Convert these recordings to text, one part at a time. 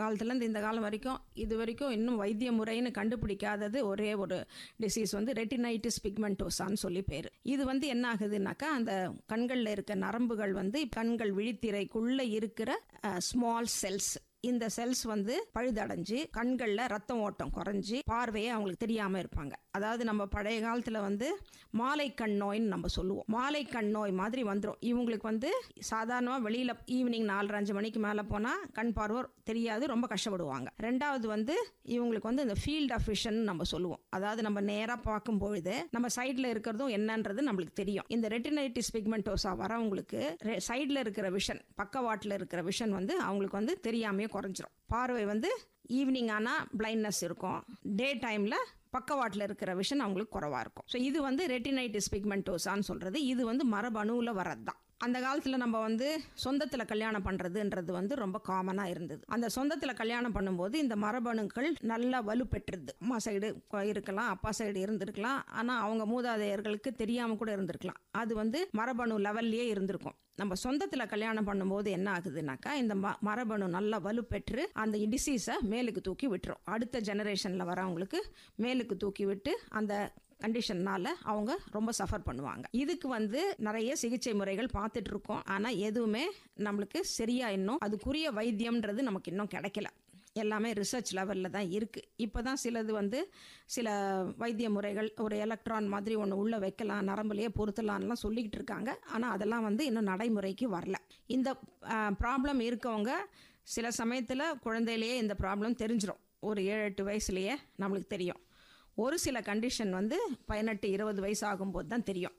காலத்துலேருந்து இந்த காலம் வரைக்கும் இது வரைக்கும் இன்னும் வைத்திய முறைன்னு கண்டுபிடிக்காதது ஒரே ஒரு டிசீஸ் வந்து ரெட்டினைட்டிஸ் பிக்மெண்டோசான்னு சொல்லி பேர் இது வந்து என்ன ஆகுதுனாக்கா அந்த கண்களில் இருக்க நரம்புகள் வந்து கண்கள் விழித்திரைக்குள்ளே இருக்கிற ஸ்மால் செல்ஸ் இந்த செல்ஸ் வந்து பழுதடைஞ்சு கண்களில் ரத்தம் ஓட்டம் குறைஞ்சி பார்வையே அவங்களுக்கு தெரியாமல் இருப்பாங்க அதாவது நம்ம பழைய காலத்தில் வந்து மாலை கண் நோயின்னு நம்ம சொல்லுவோம் மாலை கண் நோய் மாதிரி வந்துடும் இவங்களுக்கு வந்து சாதாரணமாக வெளியில் ஈவினிங் நாலரை அஞ்சு மணிக்கு மேலே போனால் கண் பார்வை தெரியாது ரொம்ப கஷ்டப்படுவாங்க ரெண்டாவது வந்து இவங்களுக்கு வந்து இந்த ஃபீல்ட் ஆஃப் விஷன் நம்ம சொல்லுவோம் அதாவது நம்ம நேராக பார்க்கும் பொழுது நம்ம சைடில் இருக்கிறதும் என்னன்றது நம்மளுக்கு தெரியும் இந்த ரெட்டினைட்டிஸ் பிக்மெண்டோசா வரவங்களுக்கு சைடில் இருக்கிற விஷன் பக்கவாட்டில் இருக்கிற விஷன் வந்து அவங்களுக்கு வந்து தெரியாமையே குறைஞ்சிரும் பார்வை வந்து ஈவினிங் ஆனால் பிளைண்ட்னஸ் இருக்கும் டே டைமில் பக்கவாட்டில் இருக்கிற விஷன் அவங்களுக்கு குறவாக இருக்கும் ஸோ இது வந்து ரெட்டினைட்டிஸ் பிக்மெண்டோசான்னு சொல்கிறது இது வந்து மரபணுவில் வரது தான் அந்த காலத்தில் நம்ம வந்து சொந்தத்தில் கல்யாணம் பண்ணுறதுன்றது வந்து ரொம்ப காமனாக இருந்தது அந்த சொந்தத்தில் கல்யாணம் பண்ணும்போது இந்த மரபணுக்கள் நல்லா வலுப்பெற்றுது அம்மா சைடு இருக்கலாம் அப்பா சைடு இருந்திருக்கலாம் ஆனால் அவங்க மூதாதையர்களுக்கு தெரியாமல் கூட இருந்திருக்கலாம் அது வந்து மரபணு லெவல்லையே இருந்திருக்கும் நம்ம சொந்தத்தில் கல்யாணம் பண்ணும்போது என்ன ஆகுதுனாக்கா இந்த ம மரபணு நல்லா வலுப்பெற்று அந்த டிசீஸை மேலுக்கு தூக்கி விட்டுரும் அடுத்த ஜெனரேஷனில் வரவங்களுக்கு மேலுக்கு தூக்கி விட்டு அந்த கண்டிஷன்னால அவங்க ரொம்ப சஃபர் பண்ணுவாங்க இதுக்கு வந்து நிறைய சிகிச்சை முறைகள் பார்த்துட்டு இருக்கோம் ஆனால் எதுவுமே நம்மளுக்கு சரியா இன்னும் அதுக்குரிய வைத்தியம்ன்றது நமக்கு இன்னும் கிடைக்கல எல்லாமே ரிசர்ச் லெவலில் தான் இருக்குது இப்போ தான் சிலது வந்து சில வைத்திய முறைகள் ஒரு எலக்ட்ரான் மாதிரி ஒன்று உள்ளே வைக்கலாம் நரம்புலையே பொருத்தலாம்லாம் சொல்லிக்கிட்டு இருக்காங்க ஆனால் அதெல்லாம் வந்து இன்னும் நடைமுறைக்கு வரல இந்த ப்ராப்ளம் இருக்கவங்க சில சமயத்தில் குழந்தையிலேயே இந்த ப்ராப்ளம் தெரிஞ்சிடும் ஒரு ஏழு எட்டு வயசுலேயே நம்மளுக்கு தெரியும் ஒரு சில கண்டிஷன் வந்து பதினெட்டு இருபது வயசு ஆகும்போது தான் தெரியும்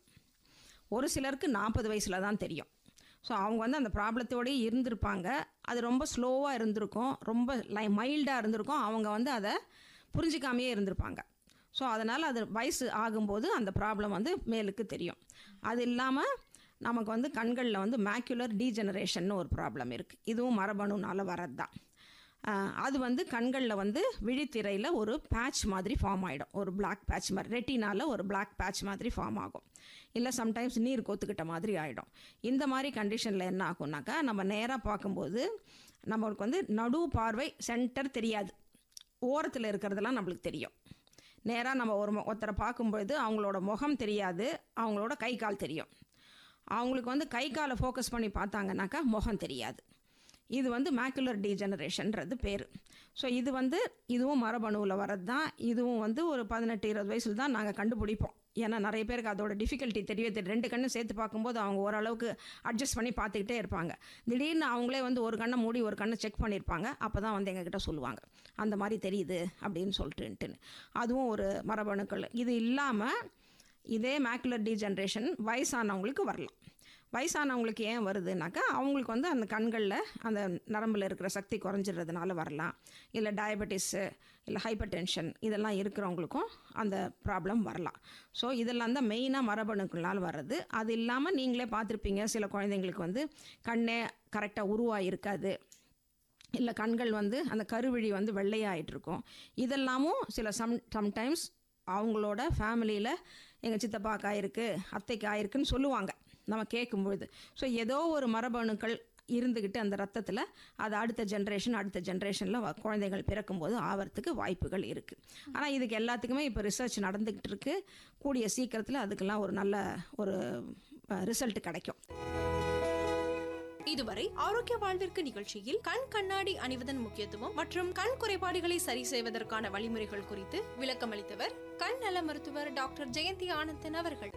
ஒரு சிலருக்கு நாற்பது வயசில் தான் தெரியும் ஸோ அவங்க வந்து அந்த ப்ராப்ளத்தோடயே இருந்திருப்பாங்க அது ரொம்ப ஸ்லோவாக இருந்திருக்கும் ரொம்ப லை மைல்டாக இருந்திருக்கும் அவங்க வந்து அதை புரிஞ்சிக்காமையே இருந்திருப்பாங்க ஸோ அதனால் அது வயசு ஆகும்போது அந்த ப்ராப்ளம் வந்து மேலுக்கு தெரியும் அது இல்லாமல் நமக்கு வந்து கண்களில் வந்து மேக்குலர் டீஜெனரேஷன் ஒரு ப்ராப்ளம் இருக்குது இதுவும் மரபணுனால வரது தான் அது வந்து கண்களில் வந்து விழித்திரையில் ஒரு பேட்ச் மாதிரி ஃபார்ம் ஆகிடும் ஒரு பிளாக் பேட்ச் மாதிரி ரெட்டினால ஒரு பிளாக் பேட்ச் மாதிரி ஃபார்ம் ஆகும் இல்லை சம்டைம்ஸ் நீர் கொத்துக்கிட்ட மாதிரி ஆகிடும் இந்த மாதிரி கண்டிஷனில் என்ன ஆகும்னாக்கா நம்ம நேராக பார்க்கும்போது நம்மளுக்கு வந்து நடு பார்வை சென்டர் தெரியாது ஓரத்தில் இருக்கிறதெல்லாம் நம்மளுக்கு தெரியும் நேராக நம்ம ஒரு ஒருத்தரை பார்க்கும்பொழுது அவங்களோட முகம் தெரியாது அவங்களோட கை கால் தெரியும் அவங்களுக்கு வந்து கை காலை ஃபோக்கஸ் பண்ணி பார்த்தாங்கனாக்கா முகம் தெரியாது இது வந்து மேக்குலர் டீஜெனரேஷன்றது பேர் ஸோ இது வந்து இதுவும் மரபணுவில் வரது தான் இதுவும் வந்து ஒரு பதினெட்டு இருபது வயசில் தான் நாங்கள் கண்டுபிடிப்போம் ஏன்னா நிறைய பேருக்கு அதோட டிஃபிகல்ட்டி தெரிய தெரியும் ரெண்டு கண்ணு சேர்த்து பார்க்கும்போது அவங்க ஓரளவுக்கு அட்ஜஸ்ட் பண்ணி பார்த்துக்கிட்டே இருப்பாங்க திடீர்னு அவங்களே வந்து ஒரு கண்ணை மூடி ஒரு கண்ணை செக் பண்ணியிருப்பாங்க அப்போ தான் வந்து எங்ககிட்ட சொல்லுவாங்க அந்த மாதிரி தெரியுது அப்படின்னு சொல்லிட்டுன்ட்டுன்னு அதுவும் ஒரு மரபணுக்கள் இது இல்லாமல் இதே மேக்குலர் டீஜென்ரேஷன் வயசானவங்களுக்கு வரலாம் வயசானவங்களுக்கு ஏன் வருதுனாக்கா அவங்களுக்கு வந்து அந்த கண்களில் அந்த நரம்பில் இருக்கிற சக்தி குறைஞ்சிடுறதுனால வரலாம் இல்லை டயபெட்டிஸு இல்லை ஹைப்பர் டென்ஷன் இதெல்லாம் இருக்கிறவங்களுக்கும் அந்த ப்ராப்ளம் வரலாம் ஸோ இதெல்லாம் தான் மெயினாக மரபணுக்களால் வர்றது அது இல்லாமல் நீங்களே பார்த்துருப்பீங்க சில குழந்தைங்களுக்கு வந்து கண்ணே கரெக்டாக உருவாக இருக்காது இல்லை கண்கள் வந்து அந்த கருவிழி வந்து வெள்ளையாயிட்டு இருக்கும் இதெல்லாமும் சில சம் சம்டைம்ஸ் அவங்களோட ஃபேமிலியில் எங்கள் சித்தப்பாக்கு ஆயிருக்கு அத்தைக்கு ஆயிருக்குன்னு சொல்லுவாங்க நம்ம கேட்கும்பொழுது ஸோ ஏதோ ஒரு மரபணுக்கள் இருந்துக்கிட்டு அந்த ரத்தத்தில் அது அடுத்த ஜென்ரேஷன் அடுத்த ஜென்ரேஷனில் குழந்தைகள் பிறக்கும்போது ஆகிறதுக்கு வாய்ப்புகள் இருக்குது ஆனால் இதுக்கு எல்லாத்துக்குமே இப்போ ரிசர்ச் நடந்துக்கிட்டு இருக்கு கூடிய சீக்கிரத்தில் அதுக்கெல்லாம் ஒரு நல்ல ஒரு ரிசல்ட் கிடைக்கும் இதுவரை ஆரோக்கிய வாழ்விற்கு நிகழ்ச்சியில் கண் கண்ணாடி அணிவதன் முக்கியத்துவம் மற்றும் கண் குறைபாடுகளை சரி செய்வதற்கான வழிமுறைகள் குறித்து விளக்கமளித்தவர் கண் நல மருத்துவர் டாக்டர் ஜெயந்தி ஆனந்தன் அவர்கள்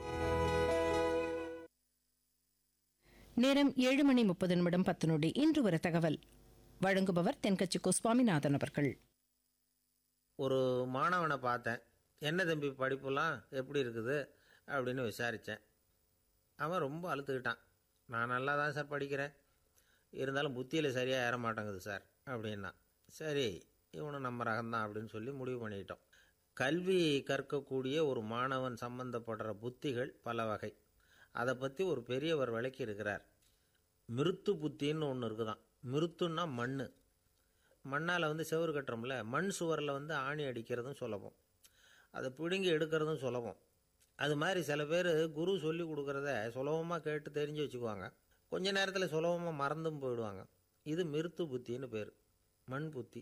நேரம் ஏழு மணி முப்பது நிமிடம் பத்து நொடி இன்று ஒரு தகவல் வழங்குபவர் தென்கட்சி கோ சுவாமிநாதன் அவர்கள் ஒரு மாணவனை பார்த்தேன் என்ன தம்பி படிப்புலாம் எப்படி இருக்குது அப்படின்னு விசாரித்தேன் அவன் ரொம்ப அழுத்துக்கிட்டான் நான் நல்லா தான் சார் படிக்கிறேன் இருந்தாலும் புத்தியில் சரியாக ஏற மாட்டேங்குது சார் அப்படின்னா சரி இவனும் நம்ம ரகம்தான் அப்படின்னு சொல்லி முடிவு பண்ணிட்டோம் கல்வி கற்கக்கூடிய ஒரு மாணவன் சம்பந்தப்படுற புத்திகள் பல வகை அதை பற்றி ஒரு பெரியவர் விளக்கி இருக்கிறார் மிருத்து புத்தின்னு ஒன்று இருக்குதான் மிருத்துன்னா மண் மண்ணால் வந்து செவுறு கட்டுறோம்ல மண் சுவரில் வந்து ஆணி அடிக்கிறதும் சுலபம் அதை பிடுங்கி எடுக்கிறதும் சுலபம் அது மாதிரி சில பேர் குரு சொல்லி கொடுக்குறத சுலபமாக கேட்டு தெரிஞ்சு வச்சுக்குவாங்க கொஞ்ச நேரத்தில் சுலபமாக மறந்தும் போயிடுவாங்க இது மிருத்து புத்தின்னு பேர் மண் புத்தி